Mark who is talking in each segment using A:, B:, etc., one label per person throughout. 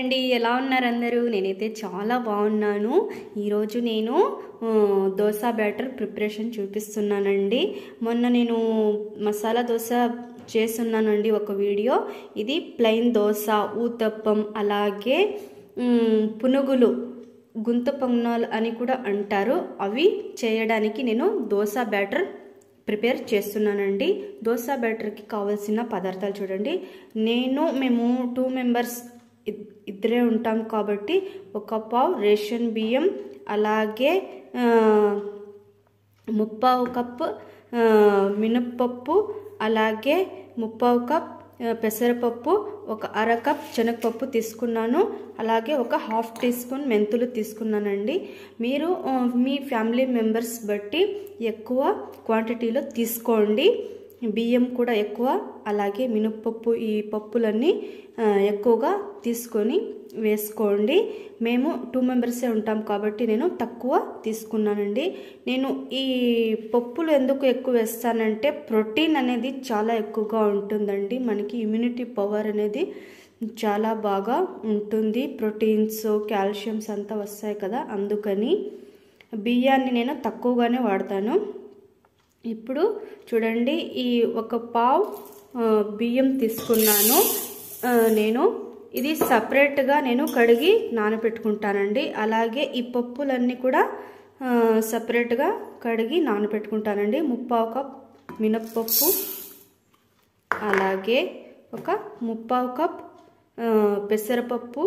A: అండి ఎలా ఉన్నారు అందరూ నేనైతే చాలా బాగున్నాను ఈరోజు నేను ఆ, దోశ బ్యాటర్ ప్రిపరేషన్ చూపిస్తున్నానండి మొన్న నేను మసాలా దోశ చేస్తున్నానండి ఒక వీడియో ఇది ప్లెయిన్ దోశ ఊతప్పం అలాగే మ్, పునుగులు గుంత పొంగనాలు అని కూడా అంటారు అవి చేయడానికి నేను దోశ బ్యాటర్ ప్రిపేర్ చేస్తున్నానండి దోశ బ్యాటర్కి కావాల్సిన పదార్థాలు చూడండి నేను మేము టూ మెంబర్స్ ఇద్దరే ఉంటాం కాబట్టి ఒక పావు రేషన్ బియ్యం అలాగే ఆ, ముప్పావు కప్ ఆ, మినప్పప్పు అలాగే ముప్పావు కప్ ఆ, పెసరపప్పు ఒక అర కప్ శనగపప్పు తీసుకున్నాను అలాగే ఒక హాఫ్ టీ స్పూన్ మెంతులు తీసుకున్నానండి మీరు ఆ, మీ ఫ్యామిలీ మెంబర్స్ బట్టి ఎక్కువ క్వాంటిటీలో తీసుకోండి బియ్యం కూడా ఎక్కువ అలాగే మినప్పప్పు ఈ పప్పులన్నీ ఆ, ఎక్కువగా తీసుకొని వేసుకోండి మేము టూ మెంబర్సే ఉంటాం కాబట్టి నేను తక్కువ తీసుకున్నానండి నేను ఈ పప్పులు ఎందుకు ఎక్కువ వేస్తానంటే ప్రోటీన్ అనేది చాలా ఎక్కువగా ఉంటుందండి మనకి ఇమ్యూనిటీ పవర్ అనేది చాలా బాగా ఉంటుంది ప్రోటీన్స్ కాల్షియమ్స్ అంతా వస్తాయి కదా అందుకని బియ్యాన్ని నేను తక్కువగానే వాడతాను ఇప్పుడు చూడండి ఈ ఒక పావు ఆ, బియ్యం తీసుకున్నాను ఆ, నేను ఇది సపరేట్గా నేను కడిగి నానబెట్టుకుంటానండి అలాగే ఈ పప్పులన్నీ కూడా ఆ, సపరేట్గా కడిగి నానబెట్టుకుంటానండి ముప్పావు కప్ మినప్పప్పు అలాగే ఒక ముప్పావు కప్ ఆ, పెసరపప్పు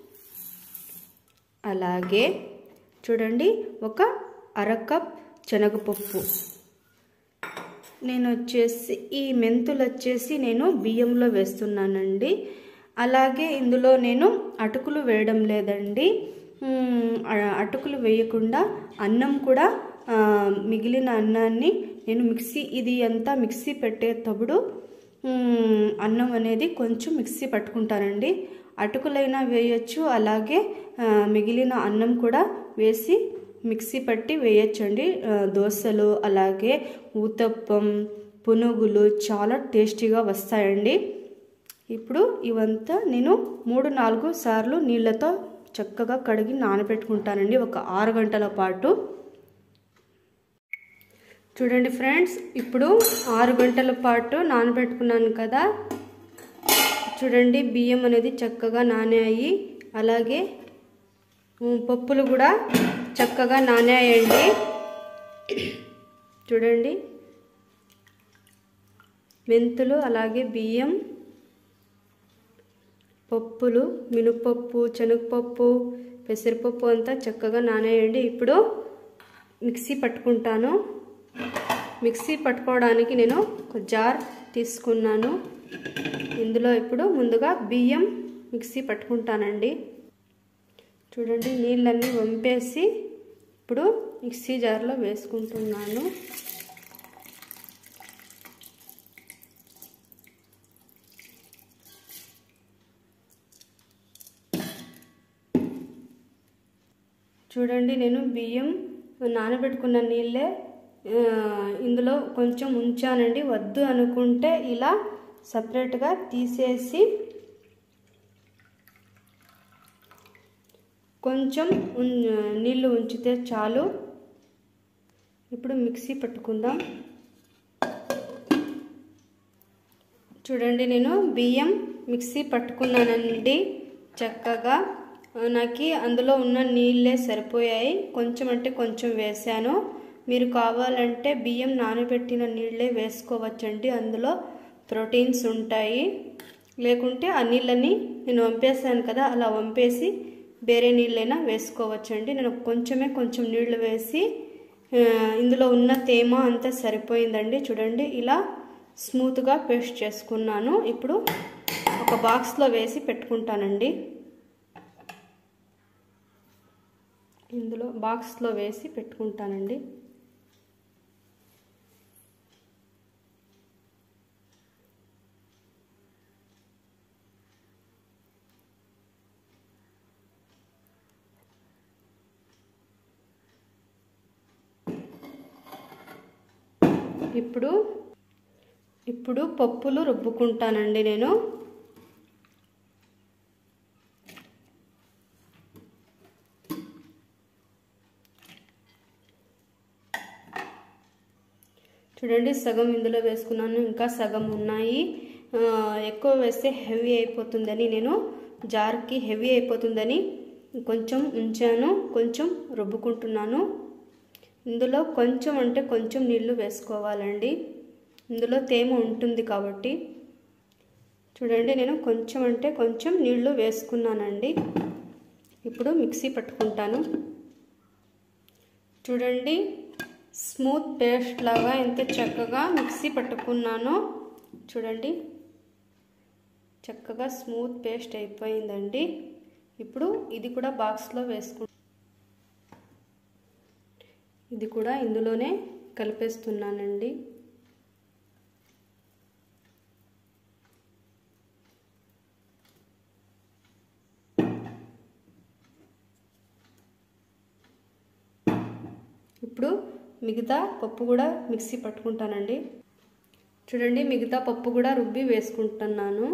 A: అలాగే చూడండి ఒక అర కప్ శనగపప్పు నేను వచ్చేసి ఈ మెంతులు వచ్చేసి నేను బియ్యంలో వేస్తున్నానండి అలాగే ఇందులో నేను అటుకులు వేయడం లేదండి మ్, అ- అటుకులు వేయకుండా అన్నం కూడా ఆ, మిగిలిన అన్నాన్ని నేను మిక్సీ ఇది అంతా మిక్సీ పెట్టేటప్పుడు మ్, అన్నం అనేది కొంచెం మిక్సీ పట్టుకుంటానండి అటుకులైనా వేయచ్చు అలాగే ఆ, మిగిలిన అన్నం కూడా వేసి మిక్సీ పట్టి వేయచ్చండి ఆ, దోశలు అలాగే ఊతప్పం పునుగులు చాలా టేస్టీగా వస్తాయండి ఇప్పుడు ఇవంతా నేను మూడు నాలుగు సార్లు నీళ్ళతో చక్కగా కడిగి నానబెట్టుకుంటానండి ఒక ఆరు గంటల పాటు చూడండి ఫ్రెండ్స్ ఇప్పుడు ఆరు గంటల పాటు నానబెట్టుకున్నాను కదా చూడండి బియ్యం అనేది చక్కగా నానాయి అలాగే ఉమ్, పప్పులు కూడా చక్కగా నానాయండి చూడండి మెంతులు అలాగే బియ్యం పప్పులు మినపప్పు శనగపప్పు పెసరపప్పు అంతా చక్కగా నానేయండి ఇప్పుడు మిక్సీ పట్టుకుంటాను మిక్సీ పట్టుకోవడానికి నేను ఒక జార్ తీసుకున్నాను ఇందులో ఇప్పుడు ముందుగా బియ్యం మిక్సీ పట్టుకుంటానండి చూడండి నీళ్ళన్నీ వంపేసి ఇప్పుడు మిక్సీ జార్లో వేసుకుంటున్నాను చూడండి నేను బియ్యం నానబెట్టుకున్న నీళ్ళే ఆ, ఇందులో కొంచెం ఉంచానండి వద్దు అనుకుంటే ఇలా సపరేట్గా తీసేసి కొంచెం ఉన్- నీళ్ళు ఉంచితే చాలు ఇప్పుడు మిక్సీ పట్టుకుందాం చూడండి నేను బియ్యం మిక్సీ పట్టుకున్నానండి చక్కగా ఆ, నాకు అందులో ఉన్న నీళ్ళే సరిపోయాయి కొంచెం అంటే కొంచెం వేసాను మీరు కావాలంటే బియ్యం నానబెట్టిన నీళ్ళే వేసుకోవచ్చండి అందులో ప్రోటీన్స్ ఉంటాయి లేకుంటే ఆ నీళ్ళని నేను వంపేసాను కదా అలా వంపేసి వేరే నీళ్ళైనా వేసుకోవచ్చండి నేను కొంచెమే కొంచెం నీళ్లు వేసి ఆ, ఇందులో ఉన్న తేమ అంతా సరిపోయిందండి చూడండి ఇలా స్మూత్గా పేస్ట్ చేసుకున్నాను ఇప్పుడు ఒక బాక్స్లో వేసి పెట్టుకుంటానండి ఇందులో బాక్స్లో వేసి పెట్టుకుంటానండి ఇప్పుడు ఇప్పుడు పప్పులు రుబ్బుకుంటానండి నేను చూడండి సగం ఇందులో వేసుకున్నాను ఇంకా సగం ఉన్నాయి ఆ, ఎక్కువ వేస్తే హెవీ అయిపోతుందని నేను జార్కి హెవీ అయిపోతుందని కొంచెం ఉంచాను కొంచెం రుబ్బుకుంటున్నాను ఇందులో కొంచెం అంటే కొంచెం నీళ్లు వేసుకోవాలండి ఇందులో తేమ ఉంటుంది కాబట్టి చూడండి నేను కొంచెం అంటే కొంచెం నీళ్లు వేసుకున్నానండి ఇప్పుడు మిక్సీ పట్టుకుంటాను చూడండి స్మూత్ పేస్ట్ లాగా ఎంత చక్కగా మిక్సీ పట్టుకున్నానో చూడండి చక్కగా స్మూత్ పేస్ట్ అయిపోయిందండి ఇప్పుడు ఇది కూడా బాక్స్లో వేసుకు ఇది కూడా ఇందులోనే కలిపేస్తున్నానండి ఇప్పుడు మిగతా పప్పు కూడా మిక్సీ పట్టుకుంటానండి చూడండి మిగతా పప్పు కూడా రుబ్బి వేసుకుంటున్నాను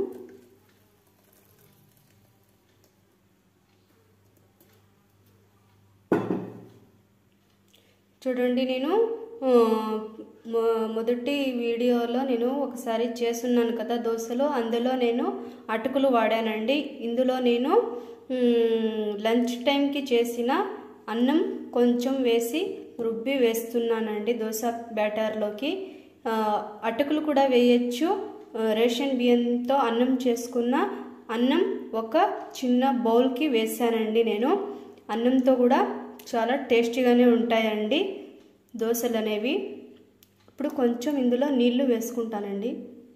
A: చూడండి నేను ఆ, మొ- మొదటి వీడియోలో నేను ఒకసారి చేస్తున్నాను కదా దోశలు అందులో నేను అటుకులు వాడానండి ఇందులో నేను మ్, లంచ్ టైంకి చేసిన అన్నం కొంచెం వేసి రుబ్బి వేస్తున్నానండి దోశ బ్యాటర్లోకి ఆ, అటుకులు కూడా వేయచ్చు ఆ, రేషన్ బియ్యంతో అన్నం చేసుకున్న అన్నం ఒక చిన్న బౌల్కి వేసానండి నేను అన్నంతో కూడా చాలా టేస్టీగానే ఉంటాయండి దోశలు అనేవి ఇప్పుడు కొంచెం ఇందులో నీళ్లు వేసుకుంటానండి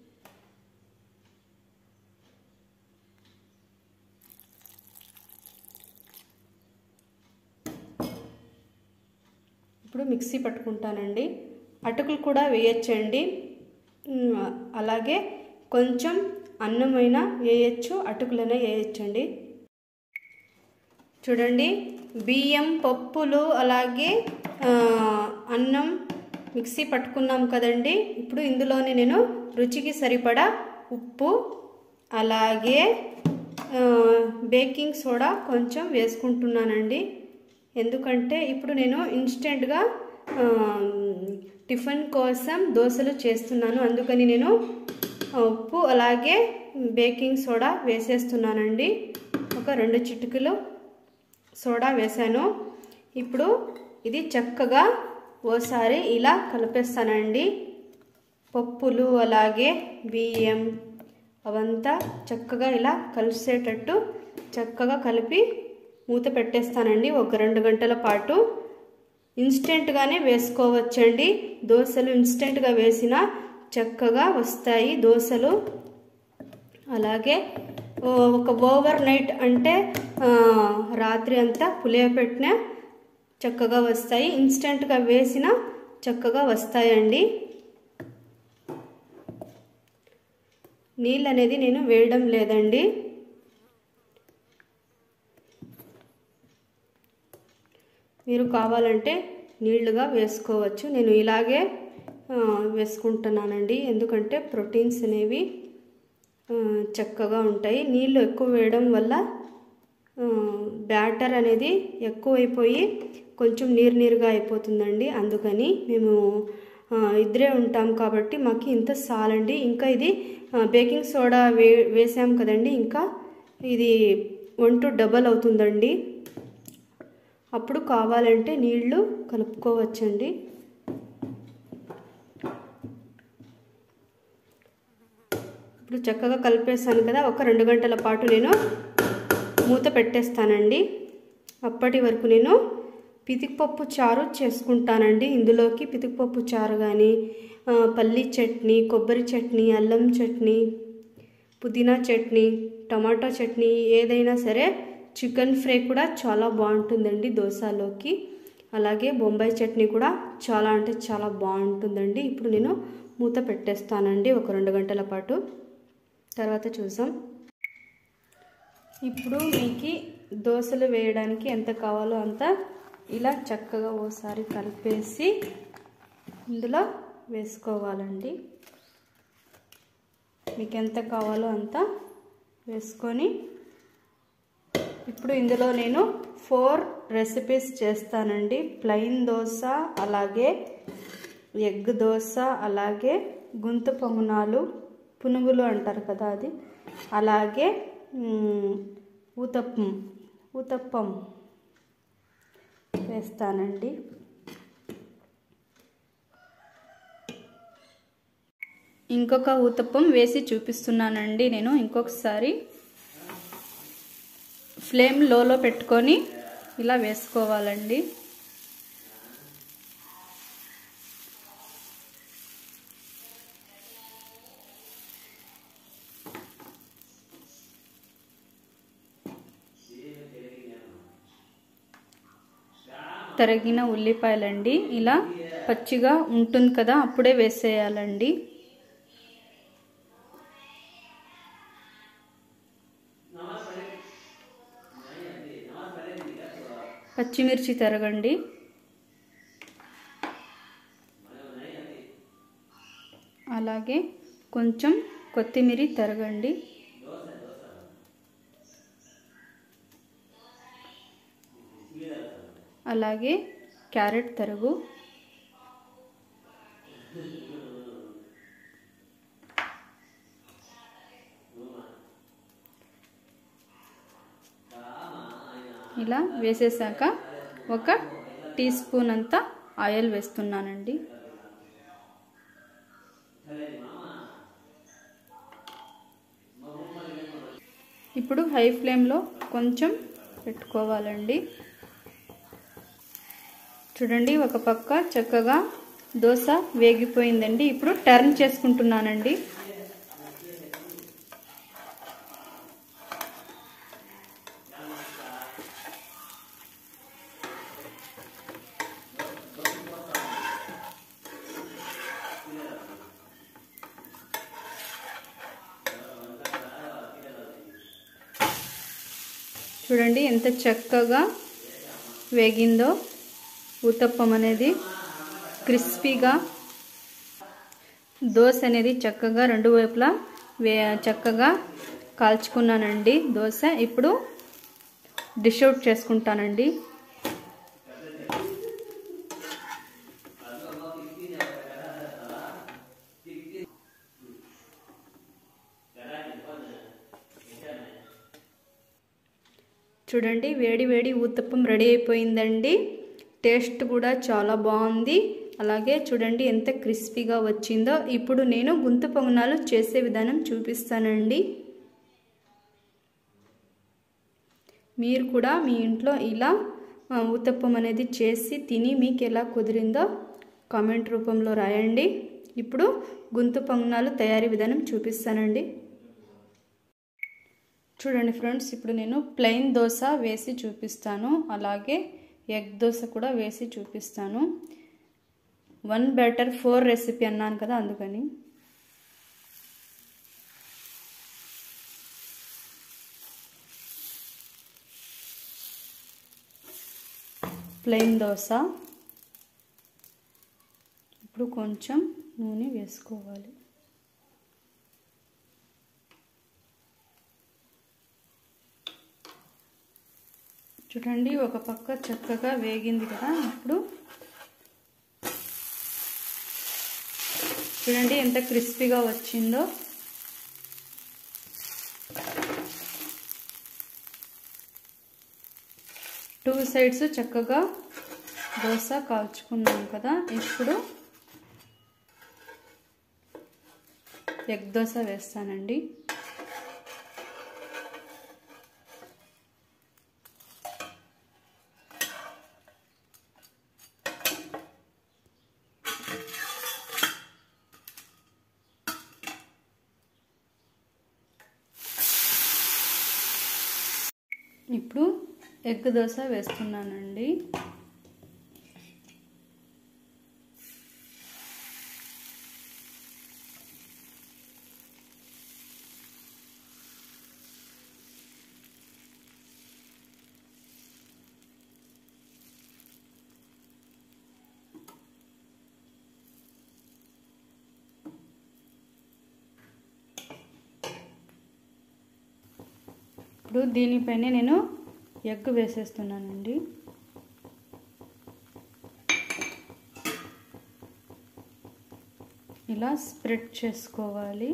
A: ఇప్పుడు మిక్సీ పట్టుకుంటానండి అటుకులు కూడా వేయచ్చండి ఉమ్, అలాగే కొంచెం అన్నమైనా వేయచ్చు అటుకులైనా వేయచ్చండి చూడండి బియ్యం పప్పులు అలాగే ఆ, అన్నం మిక్సీ పట్టుకున్నాం కదండి ఇప్పుడు ఇందులోనే నేను రుచికి సరిపడా ఉప్పు అలాగే ఆ, బేకింగ్ సోడా కొంచెం వేసుకుంటున్నానండి ఎందుకంటే ఇప్పుడు నేను ఇన్స్టెంట్గా ఆ, టిఫిన్ కోసం దోశలు చేస్తున్నాను అందుకని నేను ఆ, ఉప్పు అలాగే బేకింగ్ సోడా వేసేస్తున్నానండి ఒక రెండు చిటికలు సోడా వేసాను ఇప్పుడు ఇది చక్కగా ఓసారి ఇలా కలిపేస్తానండి పప్పులు అలాగే బియ్యం అవంతా చక్కగా ఇలా కలిసేటట్టు చక్కగా కలిపి మూత పెట్టేస్తానండి ఒక రెండు గంటల పాటు ఇన్స్టెంట్గానే వేసుకోవచ్చండి దోశలు ఇన్స్టెంట్గా వేసిన చక్కగా వస్తాయి దోశలు అలాగే ఓ, ఒక ఓవర్ నైట్ అంటే ఆ, రాత్రి అంతా పులియపెట్టిన చక్కగా వస్తాయి ఇన్స్టెంట్గా వేసిన చక్కగా వస్తాయండి నీళ్ళు అనేది నేను వేయడం లేదండి మీరు కావాలంటే నీళ్లుగా వేసుకోవచ్చు నేను ఇలాగే ఆ, వేసుకుంటున్నానండి ఎందుకంటే ప్రోటీన్స్ అనేవి ఆ, చక్కగా ఉంటాయి నీళ్ళు ఎక్కువ వేయడం వల్ల ఆ, బ్యాటర్ అనేది ఎక్కువైపోయి కొంచెం నీరు నీరుగా అయిపోతుందండి అందుకని మేము ఆ, ఇద్దరే ఉంటాం కాబట్టి మాకు ఇంత చాలండి ఇంకా ఇది ఆ, బేకింగ్ సోడా వే వేసాం కదండి ఇంకా ఇది వన్ టు డబల్ అవుతుందండి అప్పుడు కావాలంటే నీళ్లు కలుపుకోవచ్చండి ఇప్పుడు చక్కగా కలిపేసాను కదా ఒక రెండు గంటల పాటు నేను మూత పెట్టేస్తానండి అప్పటి వరకు నేను పితికిపప్పు చారు చేసుకుంటానండి ఇందులోకి పితికిపప్పు చారు కానీ పల్లి చట్నీ కొబ్బరి చట్నీ అల్లం చట్నీ పుదీనా చట్నీ టమాటో చట్నీ ఏదైనా సరే చికెన్ ఫ్రై కూడా చాలా బాగుంటుందండి దోశలోకి అలాగే బొంబాయి చట్నీ కూడా చాలా అంటే చాలా బాగుంటుందండి ఇప్పుడు నేను మూత పెట్టేస్తానండి ఒక రెండు గంటల పాటు తర్వాత చూసాం ఇప్పుడు మీకు దోశలు వేయడానికి ఎంత కావాలో అంత ఇలా చక్కగా ఓసారి కలిపేసి ఇందులో వేసుకోవాలండి మీకు ఎంత కావాలో అంత వేసుకొని ఇప్పుడు ఇందులో నేను ఫోర్ రెసిపీస్ చేస్తానండి ప్లెయిన్ దోశ అలాగే ఎగ్ దోశ అలాగే గుంత పొంగనాలు పునుగులు అంటారు కదా అది అలాగే ఊతప్పం ఊతప్పం వేస్తానండి ఇంకొక ఊతప్పం వేసి చూపిస్తున్నానండి నేను ఇంకొకసారి ఫ్లేమ్ లోలో పెట్టుకొని ఇలా వేసుకోవాలండి తరిగిన ఉల్లిపాయలండి ఇలా పచ్చిగా ఉంటుంది కదా అప్పుడే వేసేయాలండి పచ్చిమిర్చి తరగండి అలాగే కొంచెం కొత్తిమీర తరగండి అలాగే క్యారెట్ తరుగు ఇలా వేసేసాక ఒక టీ స్పూన్ అంతా ఆయిల్ వేస్తున్నానండి ఇప్పుడు హై ఫ్లేమ్లో కొంచెం పెట్టుకోవాలండి చూడండి ఒక పక్క చక్కగా దోశ వేగిపోయిందండి ఇప్పుడు టర్న్ చేసుకుంటున్నానండి చూడండి ఎంత చక్కగా వేగిందో ఊతప్పం అనేది క్రిస్పీగా దోశ అనేది చక్కగా రెండు వైపులా వే చక్కగా కాల్చుకున్నానండి దోశ ఇప్పుడు డిష్ అవుట్ చేసుకుంటానండి చూడండి వేడి వేడి ఊతప్పం రెడీ అయిపోయిందండి టేస్ట్ కూడా చాలా బాగుంది అలాగే చూడండి ఎంత క్రిస్పీగా వచ్చిందో ఇప్పుడు నేను గుంత పొంగనాలు చేసే విధానం చూపిస్తానండి మీరు కూడా మీ ఇంట్లో ఇలా ఊతప్పం అనేది చేసి తిని మీకు ఎలా కుదిరిందో కామెంట్ రూపంలో రాయండి ఇప్పుడు గుంత పొంగనాలు తయారీ విధానం చూపిస్తానండి చూడండి ఫ్రెండ్స్ ఇప్పుడు నేను ప్లెయిన్ దోశ వేసి చూపిస్తాను అలాగే ఎగ్ దోశ కూడా వేసి చూపిస్తాను వన్ బెటర్ ఫోర్ రెసిపీ అన్నాను కదా అందుకని ప్లెయిన్ దోశ ఇప్పుడు కొంచెం నూనె వేసుకోవాలి చూడండి ఒక పక్క చక్కగా వేగింది కదా ఇప్పుడు చూడండి ఎంత క్రిస్పీగా వచ్చిందో టూ సైడ్స్ చక్కగా దోశ కాల్చుకున్నాం కదా ఇప్పుడు ఎగ్ దోశ వేస్తానండి ఇప్పుడు ఎగ్ దోశ వేస్తున్నానండి ఇప్పుడు దీనిపైన నేను ఎగ్ వేసేస్తున్నానండి ఇలా స్ప్రెడ్ చేసుకోవాలి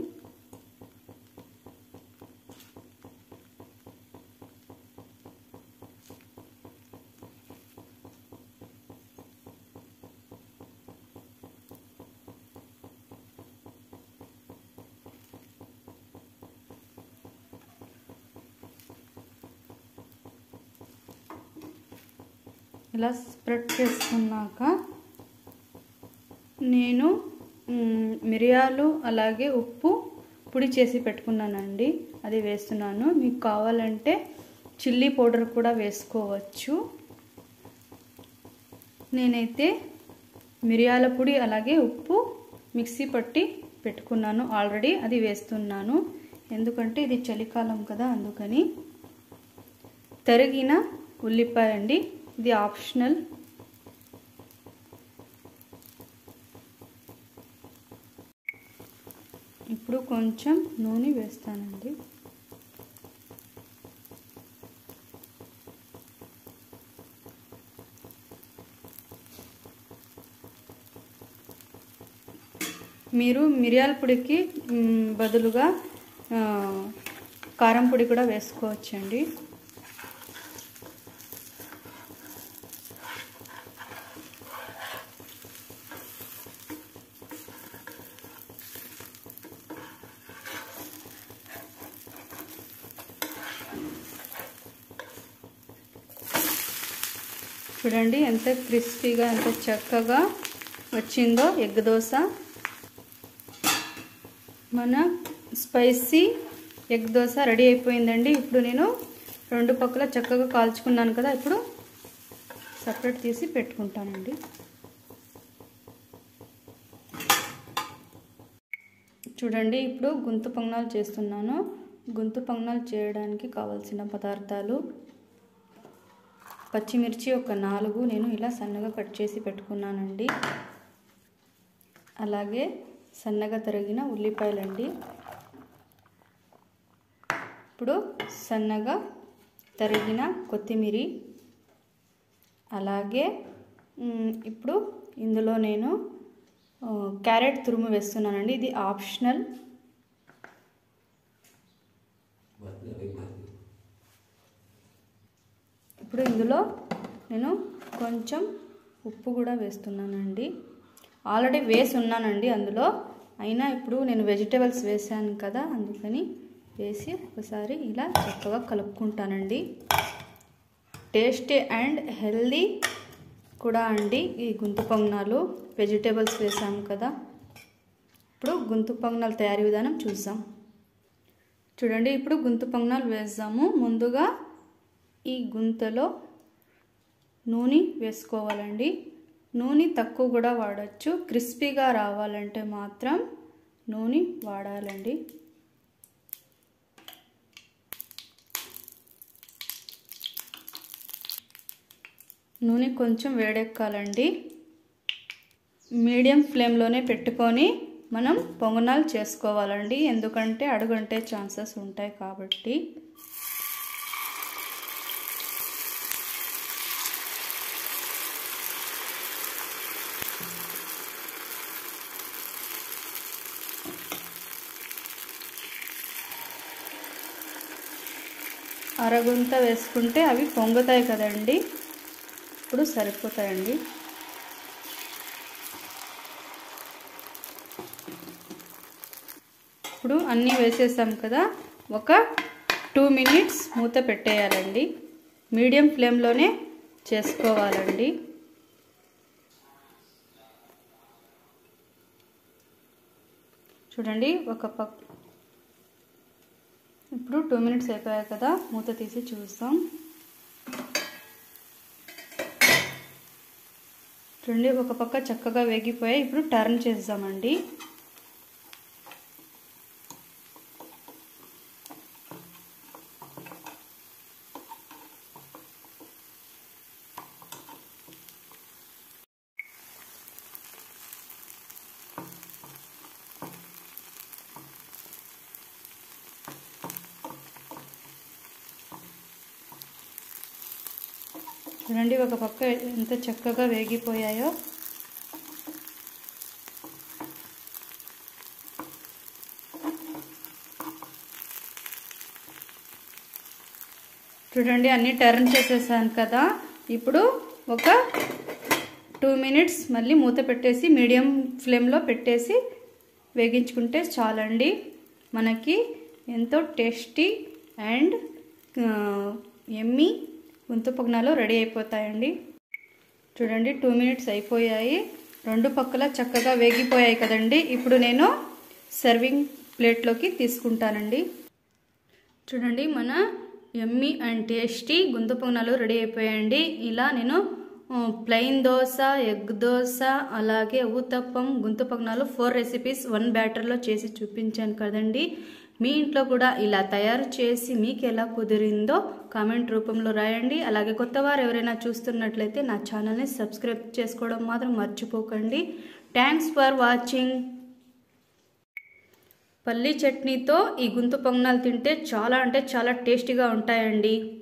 A: ఇలా స్ప్రెడ్ చేసుకున్నాక నేను మిరియాలు అలాగే ఉప్పు పొడి చేసి పెట్టుకున్నానండి అది వేస్తున్నాను మీకు కావాలంటే చిల్లీ పౌడర్ కూడా వేసుకోవచ్చు నేనైతే మిరియాల పొడి అలాగే ఉప్పు మిక్సీ పట్టి పెట్టుకున్నాను ఆల్రెడీ అది వేస్తున్నాను ఎందుకంటే ఇది చలికాలం కదా అందుకని తరిగిన ఉల్లిపాయ అండి ఇది ఆప్షనల్ ఇప్పుడు కొంచెం నూనె వేస్తానండి మీరు మిరియాల పొడికి బదులుగా కారం పొడి కూడా వేసుకోవచ్చండి చూడండి ఎంత క్రిస్పీగా ఎంత చక్కగా వచ్చిందో ఎగ్ దోశ మన స్పైసీ ఎగ్ దోశ రెడీ అయిపోయిందండి ఇప్పుడు నేను రెండు పక్కల చక్కగా కాల్చుకున్నాను కదా ఇప్పుడు సపరేట్ తీసి పెట్టుకుంటానండి చూడండి ఇప్పుడు గుంత పొంగనాలు చేస్తున్నాను గుంత పొంగనాలు చేయడానికి కావలసిన పదార్థాలు పచ్చిమిర్చి ఒక నాలుగు నేను ఇలా సన్నగా కట్ చేసి పెట్టుకున్నానండి అలాగే సన్నగా తరిగిన ఉల్లిపాయలండి ఇప్పుడు సన్నగా తరిగిన కొత్తిమీరి అలాగే ఇప్పుడు ఇందులో నేను క్యారెట్ తురుము వేస్తున్నానండి ఇది ఆప్షనల్ ఇప్పుడు ఇందులో నేను కొంచెం ఉప్పు కూడా వేస్తున్నానండి ఆల్రెడీ వేసి ఉన్నానండి అందులో అయినా ఇప్పుడు నేను వెజిటేబుల్స్ వేసాను కదా అందుకని వేసి ఒకసారి ఇలా చక్కగా కలుపుకుంటానండి టేస్టీ అండ్ హెల్దీ కూడా అండి ఈ గుంతు పొంగనాలు వెజిటేబుల్స్ వేసాము కదా ఇప్పుడు గుంతు పొంగనాలు తయారీ విధానం చూద్దాం చూడండి ఇప్పుడు గుంతు పొంగనాలు వేద్దాము ముందుగా ఈ గుంతలో నూనె వేసుకోవాలండి నూనె తక్కువ కూడా వాడచ్చు క్రిస్పీగా రావాలంటే మాత్రం నూనె వాడాలండి నూనె కొంచెం వేడెక్కాలండి మీడియం ఫ్లేమ్లోనే పెట్టుకొని మనం పొంగనాలు చేసుకోవాలండి ఎందుకంటే అడుగంటే ఛాన్సెస్ ఉంటాయి కాబట్టి అరగుంత వేసుకుంటే అవి పొంగుతాయి కదండి ఇప్పుడు సరిపోతాయండి ఇప్పుడు అన్నీ వేసేసాం కదా ఒక టూ మినిట్స్ మూత పెట్టేయాలండి మీడియం ఫ్లేమ్లోనే చేసుకోవాలండి చూడండి ఒక పక్ ఇప్పుడు టూ మినిట్స్ అయిపోయాయి కదా మూత తీసి చూస్తాం చూడండి ఒక పక్క చక్కగా వేగిపోయాయి ఇప్పుడు టర్న్ చేద్దామండి చూడండి ఒక పక్క ఎంత చక్కగా వేగిపోయాయో చూడండి అన్నీ టర్న్ చేసేసాను కదా ఇప్పుడు ఒక టూ మినిట్స్ మళ్ళీ మూత పెట్టేసి మీడియం ఫ్లేమ్లో పెట్టేసి వేగించుకుంటే చాలండి మనకి ఎంతో టేస్టీ అండ్ ఎమ్మి గుంతపొగనాలు రెడీ అయిపోతాయండి చూడండి టూ మినిట్స్ అయిపోయాయి రెండు పక్కల చక్కగా వేగిపోయాయి కదండి ఇప్పుడు నేను సర్వింగ్ ప్లేట్లోకి తీసుకుంటానండి చూడండి మన ఎమ్మి అండ్ టేస్టీ గుంతపొంగనాలు రెడీ అయిపోయాయండి ఇలా నేను ప్లెయిన్ దోశ ఎగ్ దోశ అలాగే ఊతప్పం గుంతపొంగనాలు ఫోర్ రెసిపీస్ వన్ బ్యాటర్లో చేసి చూపించాను కదండి మీ ఇంట్లో కూడా ఇలా తయారు చేసి మీకు ఎలా కుదిరిందో కామెంట్ రూపంలో రాయండి అలాగే కొత్త వారు ఎవరైనా చూస్తున్నట్లయితే నా ఛానల్ని సబ్స్క్రైబ్ చేసుకోవడం మాత్రం మర్చిపోకండి థ్యాంక్స్ ఫర్ వాచింగ్ పల్లీ చట్నీతో ఈ గుంత పొంగనాలు తింటే చాలా అంటే చాలా టేస్టీగా ఉంటాయండి